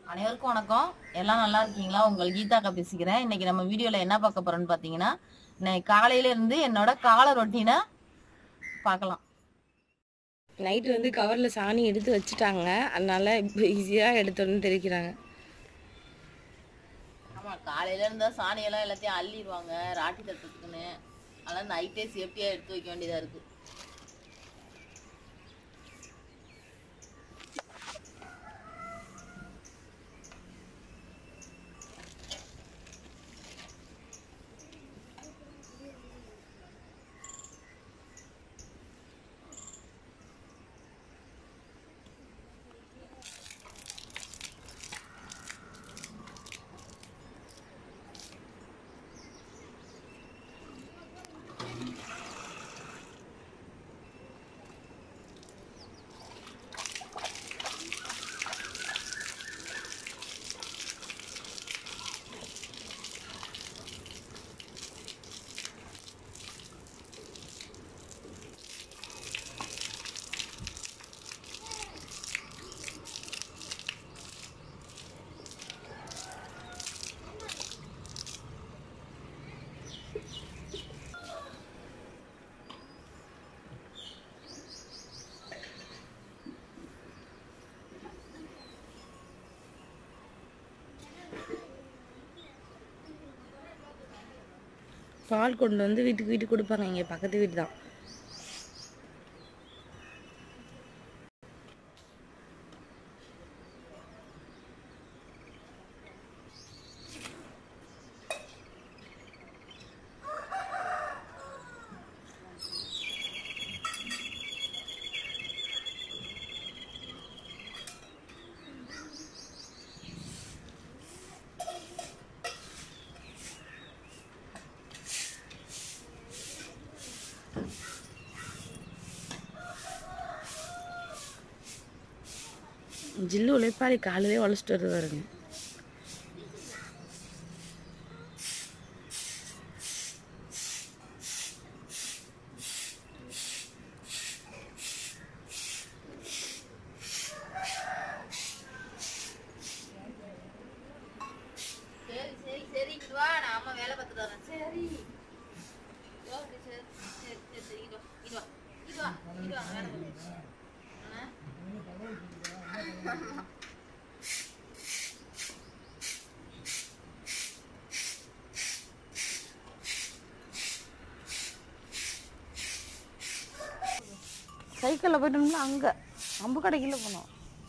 அனைவருக்கும் வணக்கம் எல்லாம் நல்லா இருக்கீங்களா உங்கள் கீதாக்கா பேசிக்கிறேன் இன்னைக்கு நம்ம வீடியோல என்ன பார்க்க போறோம்னு பாத்தீங்கன்னா இன்னைக்கு காலையில இருந்து என்னோட காலை ரொட்டீனை பார்க்கலாம் நைட்டு வந்து கவரில் சாணி எடுத்து வச்சுட்டாங்க அதனால இப்போ ஈஸியாக எடுத்தோன்னு தெரிவிக்கிறாங்க ஆமா காலையில இருந்தா சாணியெல்லாம் எல்லாத்தையும் அள்ளிடுவாங்க ராட்டி தட்டுறதுக்குன்னு அதெல்லாம் நைட்டே சேஃப்டியா எடுத்து வைக்க வேண்டியதா இருக்கு பால் கொண்டு வந்து வீட்டுக்கு வீட்டுக்கு கொடுப்பாங்க இங்கே பக்கத்து வீடு தான் ஜில்லு உழைப்பாளி காலையிலே உழைச்சிட்டு வருவாருங்க சரி சரி சரி இங்க வா நான் அம்மா வேலை பார்த்துட்டு வரேன் சரி இதோ இப்படி சரி சரி சரி சரி இங்க வா இங்க வா இங்க வா இங்க வா வேலை பார்த்துட்டு வரேன். ஆ? சைக்கிளில் போயிட்டோம்னா அங்கே அம்பு கடைக்குள்ள போனோம்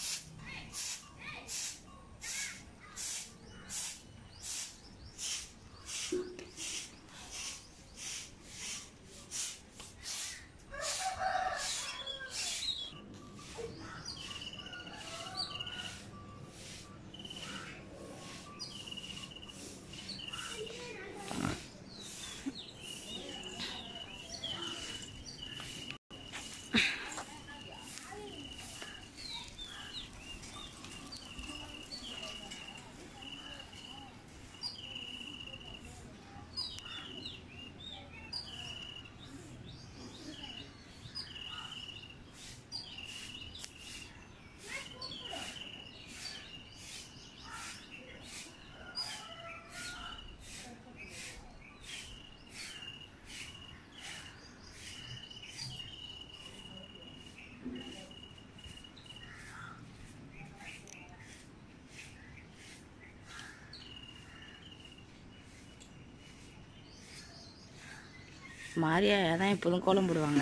மாரியா தான் எப்போதும் கோலம் போடுவாங்க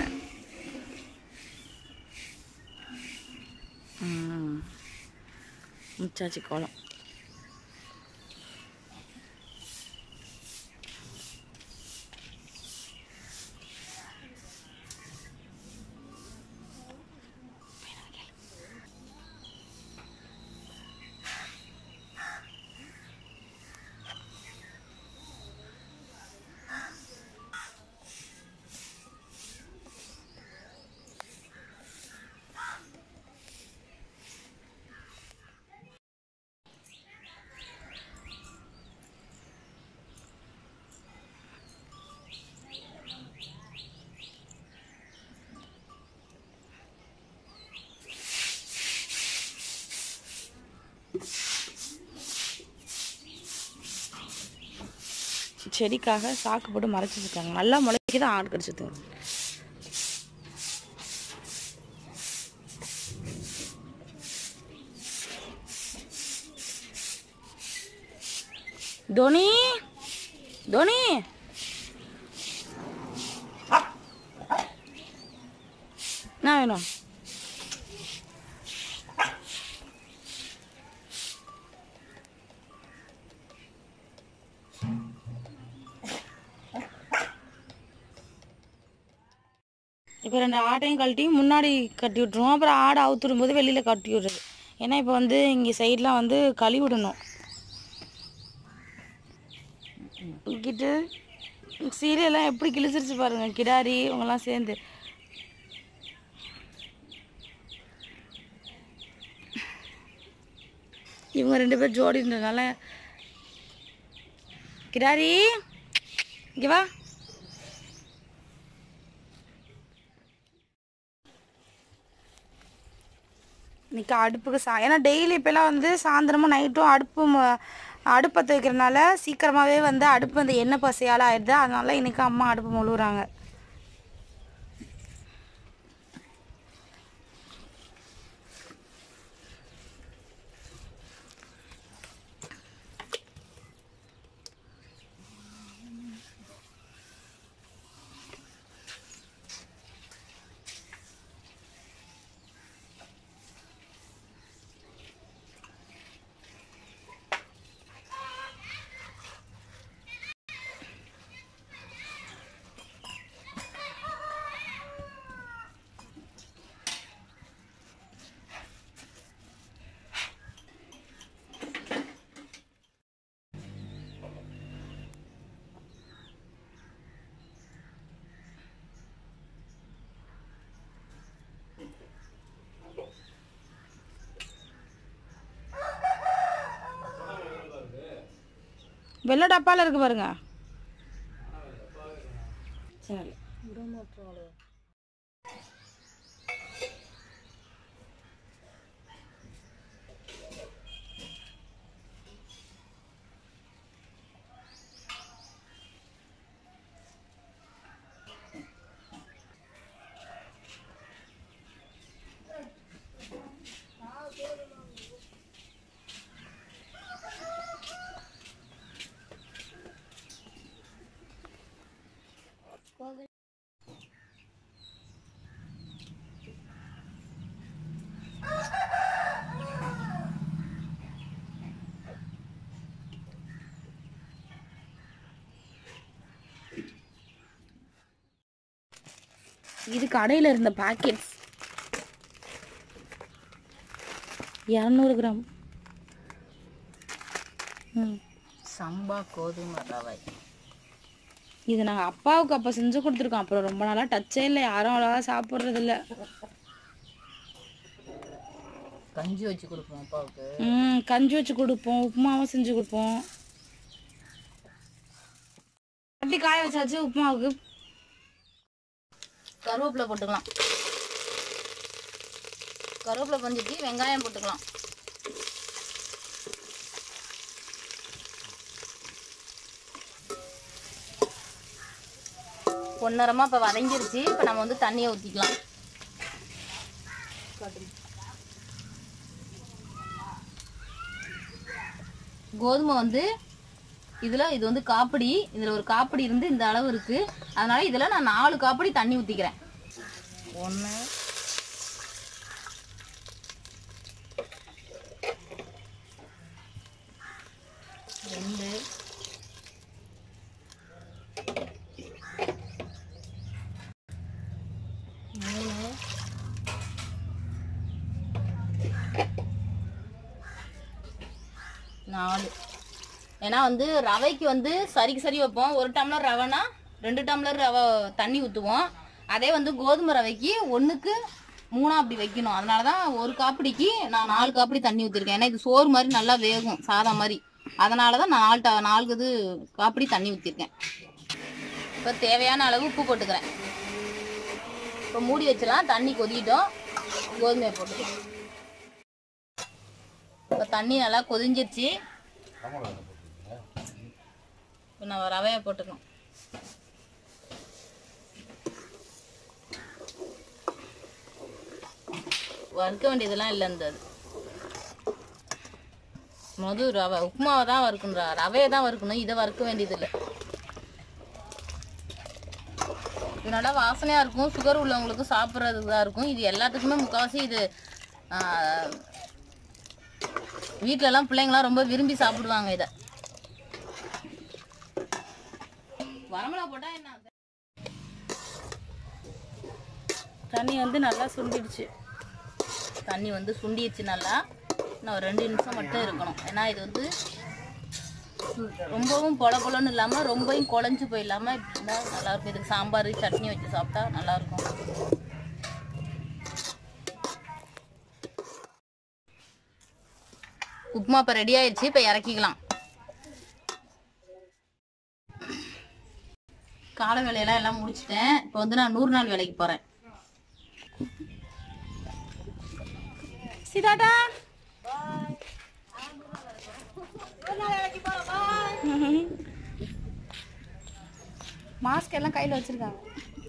ம். முச்சாச்சி கோலம் செடிக்காக சாக்கு போட்டு மறைச்சி வச்சுருக்காங்க நல்லா முளைக்கி தான் ஆடு கடிச்சது தோனி தோனி என்ன வேணும் இப்போ ரெண்டு ஆட்டையும் கழட்டி முன்னாடி கட்டி விட்ருவோம் அப்புறம் ஆடை அவுத்துடும் போது வெளியில் கட்டி விடுறது ஏன்னா இப்போ வந்து இங்கே சைட்லாம் வந்து கழுவி விடணும் தூக்கிட்டு சீரியெல்லாம் எப்படி கிழிச்சிருச்சு பாருங்க கிடாரி இவங்கெல்லாம் சேர்ந்து இவங்க ரெண்டு பேர் ஜோடின்றனால கிடாரி இங்கே வா இன்னைக்கு அடுப்புக்கு சா ஏன்னா டெய்லி இப்போலாம் வந்து சாயந்தரமும் நைட்டும் அடுப்பு ம- அடுப்பத்தை வைக்கிறனால சீக்கிரமாகவே வந்து அடுப்பு அந்த எண்ணெய் பசையால் ஆயிடுது அதனால இன்னைக்கு அம்மா அடுப்பு முழுகுறாங்க வெள்ளை டப்பால இருக்கு பாருங்க சரி இது கடையில் இருந்த பாக்கெட்ஸ் இரநூறு கிராம் ம் சம்பா கோதுமை ரவை இது நாங்கள் அப்பாவுக்கு அப்போ செஞ்சு கொடுத்துருக்கோம் அப்புறம் ரொம்ப நாளாக டச்சே இல்லை யாரும் அவ்வளோவா சாப்பிட்றது இல்லை கஞ்சி வச்சு கொடுப்போம் அப்பாவுக்கு ம் கஞ்சி வச்சு கொடுப்போம் உப்புமாவும் செஞ்சு கொடுப்போம் அப்படி காய வச்சாச்சு உப்புமாவுக்கு கருவேப்பிலை போட்டுக்கலாம் கருவேப்பிலை கொஞ்சிட்டு வெங்காயம் போட்டுக்கலாம் பொன்னரமா இப்போ வதங்கிருச்சு இப்போ நம்ம வந்து தண்ணியை ஊற்றிக்கலாம் கோதுமை வந்து இதில் இது வந்து காப்படி இதில் ஒரு காப்படி இருந்து இந்த அளவு இருக்கு அதனால இதில் நான் நாலு காப்படி தண்ணி ஊற்றிக்கிறேன் ஒன்று ரெண்டு மூணு நாலு ஏன்னா வந்து ரவைக்கு வந்து சரிக்கு சரி வைப்போம் ஒரு டம்ளர் ரவைனா ரெண்டு டம்ளர் ரவை தண்ணி ஊற்றுவோம் அதே வந்து கோதுமை ரவைக்கு ஒன்றுக்கு மூணா அப்படி வைக்கணும் அதனால தான் ஒரு காப்பிடிக்கு நான் நாலு காப்பிடி தண்ணி ஊற்றிருக்கேன் ஏன்னா இது சோறு மாதிரி நல்லா வேகும் சாதம் மாதிரி அதனால தான் நான் நாலு ட- நாலு இது காப்பிடி தண்ணி ஊற்றிருக்கேன் இப்போ தேவையான அளவு உப்பு போட்டுக்கிறேன் இப்போ மூடி வச்சிடலாம் தண்ணி கொதிக்கிட்டோம் கோதுமையை போட்டுக்கலாம் இப்போ தண்ணி நல்லா கொதிஞ்சிருச்சு இப்போ நான் ரவையை போட்டுக்கணும் வறுக்க வேண்டியதெல்லாம் இல்லை இந்த இது. மொத ரவை உப்புமாவை தான் வறுக்கணும் ர- ரவையை தான் வறுக்கணும் இதை வறுக்க வேண்டியதில்லை இது நல்லா வாசனையாக இருக்கும் சுகர் உள்ளவங்களுக்கு சாப்பிட்றதுக்கு தான் இருக்கும் இது எல்லாத்துக்குமே முக்கால்வாசி இது வீட்டிலலாம் பிள்ளைங்களாம் ரொம்ப விரும்பி சாப்பிடுவாங்க இதை வரமிளகா போட்டால் என்ன தண்ணி வந்து நல்லா சுண்டிடுச்சு தண்ணி வந்து சுண்டிடுச்சு நல்லா இன்னும் ஒரு ரெண்டு நிமிஷம் மட்டும் இருக்கணும் ஏன்னா இது வந்து ரொம்பவும் பொல பொலன்னு இல்லாமல் ரொம்பவும் குழஞ்சு போயிடாமல் இப்படி இருந்தால் நல்லாயிருக்கும் இதுக்கு சாம்பார் சட்னி வச்சு சாப்பிட்டா நல்லாயிருக்கும் உப்புமா இப்போ ரெடி ஆயிடுச்சு இப்போ இறக்கிக்கலாம் காலை வேலையெல்லாம் எல்லாம் முடிச்சிட்டேன் இப்போ வந்து நான் நூறு நாள் வேலைக்கு போகிறேன் சீதாட்டா மாஸ்க் எல்லாம் கையில் வச்சிருக்காங்க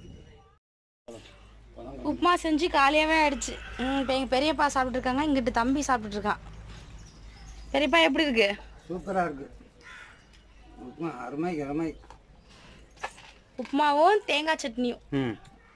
உப்புமா செஞ்சு காலியாகவே ஆயிடுச்சு ம் இப்போ எங்கள் பெரியப்பா சாப்பிட்டுட்டு இருக்காங்க இங்கிட்டு தம்பி சாப்பிட்டுட்டு இருக்கான் பெரியப்பா எப்படி இருக்கு சூப்பராக இருக்கு உப்புமா அருமை அருமை உப்புமாவும் தேங்காய் சட்னியும் ம்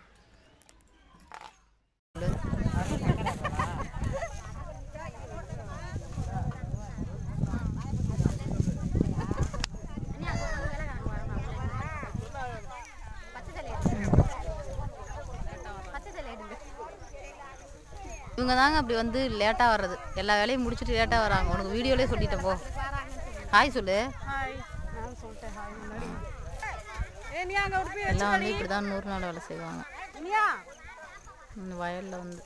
இவங்க தாங்க அப்படி வந்து லேட்டாக வர்றது எல்லா வேலையும் முடிச்சுட்டு லேட்டாக வராங்க உனக்கு வீடியோலேயே சொல்லிட்டேன் போ ஹாய் சொல்லு எல்லாம் வந்து இப்படி தான் நூறு நாள் வேலை செய்வாங்க இந்த வயலில் வந்து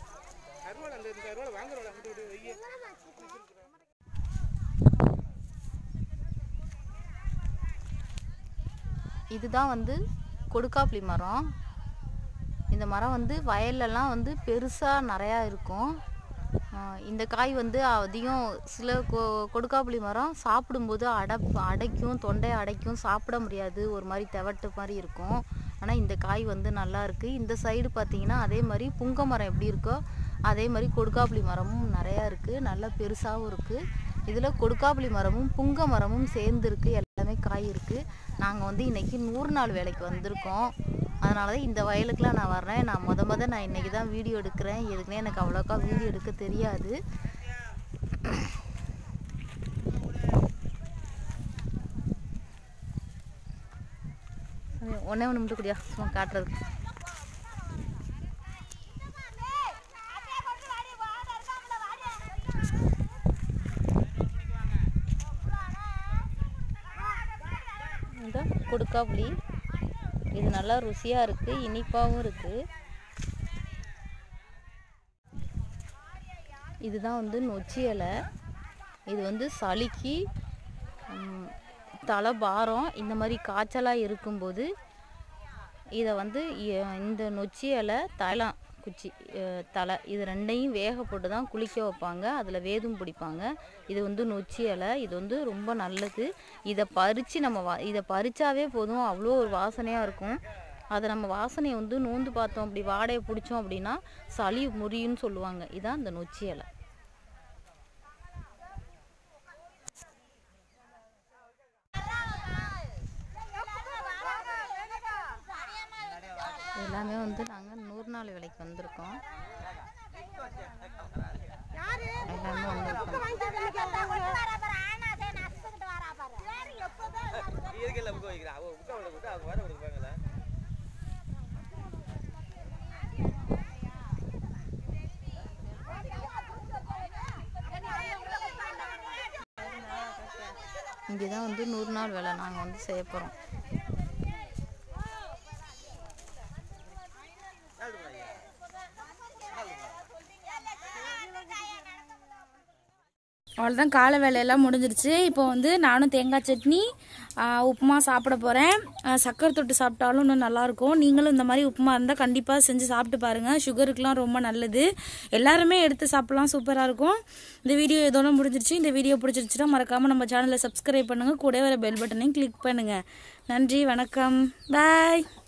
இதுதான் வந்து கொடுக்காப்புளி மரம் இந்த மரம் வந்து வயல்லலாம் வந்து பெருசாக நிறையா இருக்கும் ஆஹ் இந்த காய் வந்து அதிகம் சில கொ கொடுக்காப்புளி மரம் சாப்பிடும்போது அடை அடைக்கும் தொண்டையை அடைக்கும் சாப்பிட முடியாது ஒரு மாதிரி தெவட்டு மாதிரி இருக்கும் ஆனால் இந்த காய் வந்து நல்லா இருக்கு இந்த சைடு பார்த்தீங்கன்னா அதே மாதிரி புங்க மரம் எப்படி இருக்கோ அதே மாதிரி கொடுக்காப்புளி மரமும் நிறையா இருக்குது நல்லா பெருசாகவும் இருக்குது இதில் கொடுக்காப்புளி மரமும் புங்க மரமும் சேர்ந்து இருக்கு எல்லாமே காய் இருக்குது நாங்கள் வந்து இன்னைக்கு நூறு நாள் வேலைக்கு வந்திருக்கோம் அதனால தான் இந்த வயலுக்குலாம் நான் வர்றேன் நான் முத முத நான் இன்னைக்கு தான் வீடியோ எடுக்கிறேன் எதுக்குன்னே எனக்கு அவ்வளோக்கா வீடியோ எடுக்க தெரியாது ஒன்றே ஒன்று மட்டும் குடியா சும்மா காட்டுறதுக்கு இதுதான் கொடுக்காப்புளி இது நல்லா ருசியாக இருக்குது இனிப்பாகவும் இருக்குது இதுதான் வந்து நொச்சி இலை இது வந்து சளிக்கு ம், தலை பாரம் இந்த மாதிரி காய்ச்சலாக இருக்கும்போது இதை வந்து இ- இந்த நொச்சி இலை தைலம் குச்சி அஹ், தலை இது ரெண்டையும் வேக போட்டு தான் குளிக்க வைப்பாங்க அதில் வேதும் பிடிப்பாங்க இது வந்து நொச்சி இலை இது வந்து ரொம்ப நல்லது இதை பறித்து நம்ம வா இதை பறிச்சாவே போதும் அவ்வளோ ஒரு வாசனையாக இருக்கும் அதை நம்ம வாசனையை வந்து நோந்து பார்த்தோம் அப்படி வாடையை பிடிச்சோம் அப்படின்னா சளி முறியும்னு சொல்லுவாங்க இதான் இந்த நொச்சி இலை எல்லாமே வந்து நாங்கள் நூறு நாள் வேலைக்கு வந்திருக்கோம் எல்லாமே வந்திருக்கோம் இங்கே தான் வந்து நூறு நாள் வேலை நாங்கள் வந்து செய்ய போகிறோம் அவ்வளோதான் காலை வேலையெல்லாம் முடிஞ்சிருச்சு இப்போ வந்து நானும் தேங்காய் சட்னி ஆ, உப்புமா சாப்பிட போகிறேன் சக்கரை தொட்டு சாப்பிட்டாலும் இன்னும் நல்லாயிருக்கும் நீங்களும் இந்த மாதிரி உப்புமா இருந்தால் கண்டிப்பாக செஞ்சு சாப்பிட்டு பாருங்கள் சுகருக்குலாம் ரொம்ப நல்லது எல்லாருமே எடுத்து சாப்பிட்லாம் சூப்பராக இருக்கும் இந்த வீடியோ இதோட முடிஞ்சிருச்சு இந்த வீடியோ பிடிச்சிருச்சுன்னா மறக்காமல் நம்ம சேனலை சப்ஸ்கிரைப் பண்ணுங்கள் கூட வர பெல் பட்டனையும் கிளிக் பண்ணுங்கள் நன்றி வணக்கம் பாய்